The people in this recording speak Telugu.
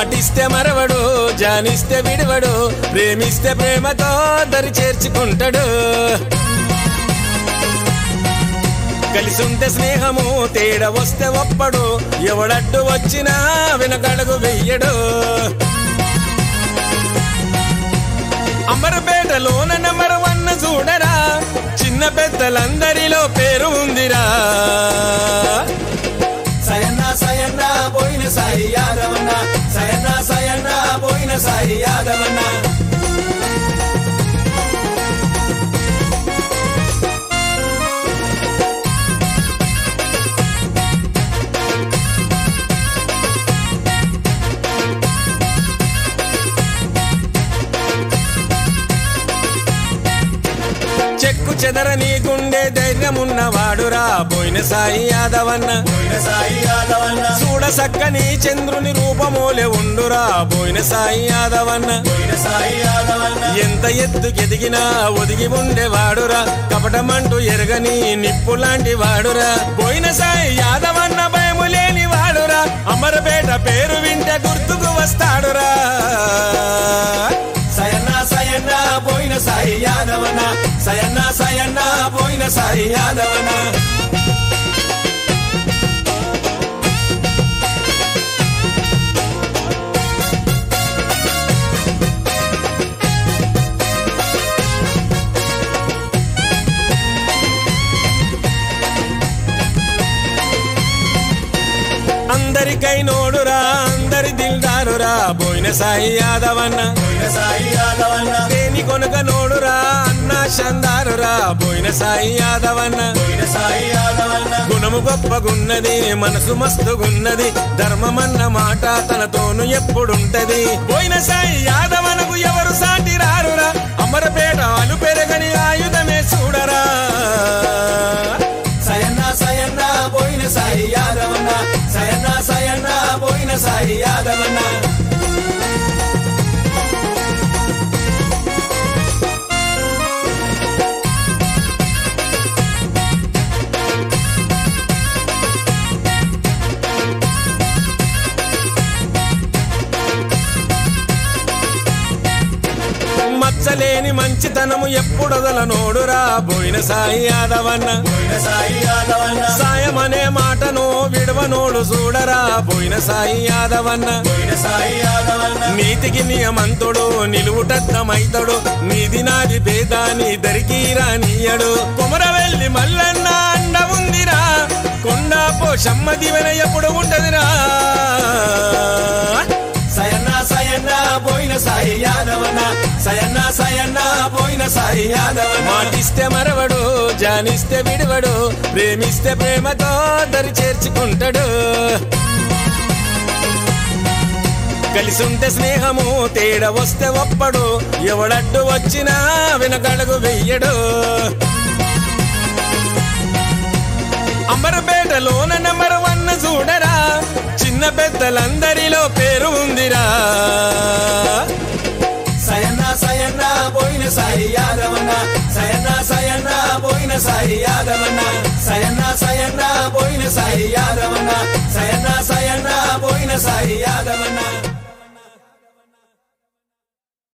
మాటిస్తే మరవడు జానిస్తే విడవడు ప్రేమిస్తే ప్రేమతో దరి చేర్చుకుంటాడు కలిసుంటే స్నేహము తేడా వస్తే ఒప్పడు ఎవడడ్డు వచ్చినా వెనకడుగు వెయ్యడు అమరపేటలోన నెంబర్ వన్ చూడరా చిన్న పెద్దలందరిలో పేరు ఉందిరా సయన్న సయన్న పోయిన సాయి యాదవన్న సయన్న సయన్న పోయిన సాయి యాదవన్న చెక్కు చెదరని గుండె ధైర్యమున్నవాడురా పోయిన సాయి యాదవన్న పోయిన సాయి యాదవన్న చూడ సక్కని చంద్రుని రూపమోలే ఉండురా పోయిన సాయి యాదవన్న పోయిన సాయి యాదవన్న ఎంత ఎత్తుకెదిగినా ఒదిగి ఉండేవాడురా కపటమంటూ ఎరగని నిప్పు లాంటి వాడురా పోయిన సాయి యాదవన్న భయము లేని వాడురా అమరపేట పేరు వింటే గుర్తుకు వస్తాడురా సయన్న సయన్న పోయిన సాయి యాదవన్న సయన్న సయన్న పోయిన సాయి యాదవన్న అందరికై నోడురా అందరి దిల్దారురా పోయిన సాయి యాదవన్న పోయిన సాయి యాదవన్న దేని కొనుక నోడురా అన్న చందారురా పోయిన సాయి యాదవన్న పోయిన సాయి యాదవన్న గుణము గొప్పగున్నది మనసు మస్తుగున్నది ధర్మమన్న మాట తనతోను ఎప్పుడుంటది పోయిన సాయి యాదవనకు ఎవరు సాటి రారురా అమరపేట అలు పెరగని ఆయుధమే చూడరా సయన్న సయన్న పోయిన సాయి యాదవన్న సయన్న సయన్న పోయిన సాయి యాదవన్న మచ్చలేని మంచితనము ఎప్పుడొదల నోడురా పోయిన సాయి యాదవన్న పోయిన సాయి యాదవన్న సాయమనే మాటను విడవనోడు చూడరా పోయిన సాయి యాదవన్న పోయిన సాయి యాదవన్న నీతికి నియమంతుడు నిలువుటద్దమైతడు నీది నాది భేదాని దరికి రానియడు కుమరవెల్లి మల్లన్న అండ ఉందిరా కొండ పోషమ్మ దివెన ఎప్పుడు ఉంటదిరా సయన్న సయన్న పోయిన సాయి యాదవన్న సయన్న సయన్న పోయిన సాయి యాదవన్న మాటిస్తే మరవడు జానిస్తే విడవడు ప్రేమిస్తే ప్రేమతో దరి చేర్చుకుంటాడు కలిసుంటే స్నేహము తేడా వస్తే ఒప్పడు ఎవడడ్డు వచ్చినా వెనకడుగు వెయ్యడు అంబరపేటలోన నెంబర్ వన్ చూడరా చిన్న పెద్దలందరిలో పేరు ఉందిరా సయన్న సయన్న పోయిన సాయి యాదవన్న సయన్న సయన్న పోయిన సాయి యాదవన్న సయన్న సయన్న పోయిన సాయి యాదవన్న సయన్న సయన్న పోయిన సాయి యాదవన్న